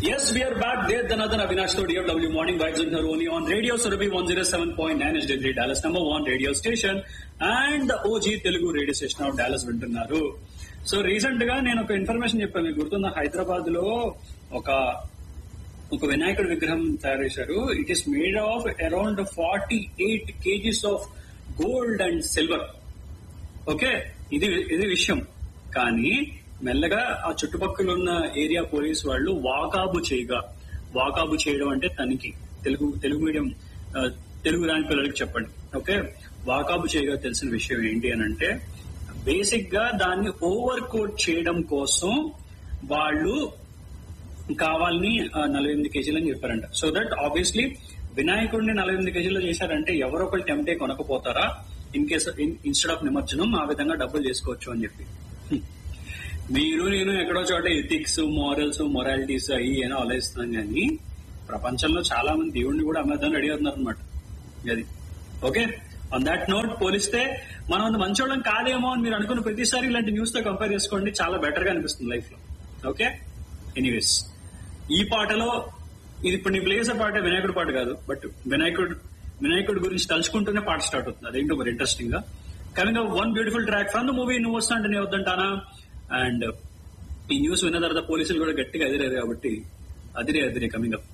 Yes, we are back. There, Dhanadhan Avinash to DFW Morning Vibes in only on Radio Surabhi 107.9 HD3 Dallas number one radio station and the OG Telugu radio station of Dallas వింటున్నారు so recent గా నేను ఒక information చెప్పాను మీకు గుర్తున్న హైదరాబాద్ లో ఒక ఒక వినాయకుడి విగ్రహం తయారు చేశారు it is made of around forty eight KGs of gold and silver okay ఇది ఇది విషయం కానీ మెల్లగా ఆ చుట్టుపక్కల ఉన్న ఏరియా పోలీస్ వాళ్ళు వాకాబు చేయగా వాకాబు చేయడం అంటే తనిఖీ తెలుగు తెలుగు మీడియం ఆ, తెలుగు రాని పిల్లలకి చెప్పండి ఓకే వాకాబు చేయగా తెలిసిన విషయం ఏంటి అని అంటే బేసిక్ గా దాన్ని ఓవర్ కోట్ చేయడం కోసం వాళ్ళు కావాలని ఆ, నలభై ఎనిమిది కేజీలు అని చెప్పారంట సో దట్ ఆబ్వియస్లీ వినాయకుడిని నలభై ఎనిమిది కేజీలు చేశారంటే ఎవరో ఒకరు టెంప్టే కొనకపోతారా ఇన్ కేస్ ఇన్స్టెడ్ ఆఫ్ నిమజ్జనం ఆ విధంగా డబ్బులు చేసుకోవచ్చు అని చెప్పి హ్మ్. మీరు నేను ఎక్కడో చోట ఎథిక్స్ మారల్స్ మొరాలిటీస్ అవి ఏమో ఆలోచిస్తున్నాం కానీ ప్రపంచంలో చాలా మంది దేవుడిని కూడా అమ్మేద్దాం రెడీ అవుతున్నారు అనమాట అది ఓకే ఆన్ దాట్ నోట్ పోలిస్తే మనం అంత మంచోళ్ళం కాదేమో అని మీరు అనుకున్న ప్రతిసారి ఇలాంటి న్యూస్ తో కంపేర్ చేసుకోండి చాలా బెటర్ గా అనిపిస్తుంది లైఫ్ లో ఓకే ఎనీవేస్ ఈ పాటలో ఇది ఇప్పుడు నీ ప్లేస్ పాట వినాయకుడి పాట కాదు బట్ వినాయకుడు వినాయకుడి గురించి తలుచుకుంటూనే పాట స్టార్ట్ అవుతుంది అదేంటో మరి ఇంట్రెస్టింగ్ గా coming one beautiful track from the movie నువ్వు వస్తా అంటే నేను వద్దంటానా అండ్ ఈ న్యూస్ విన్న తర్వాత పోలీసులు కూడా గట్టిగా అదిరారు కాబట్టి అదిరే అదిరే కమింగ్ అప్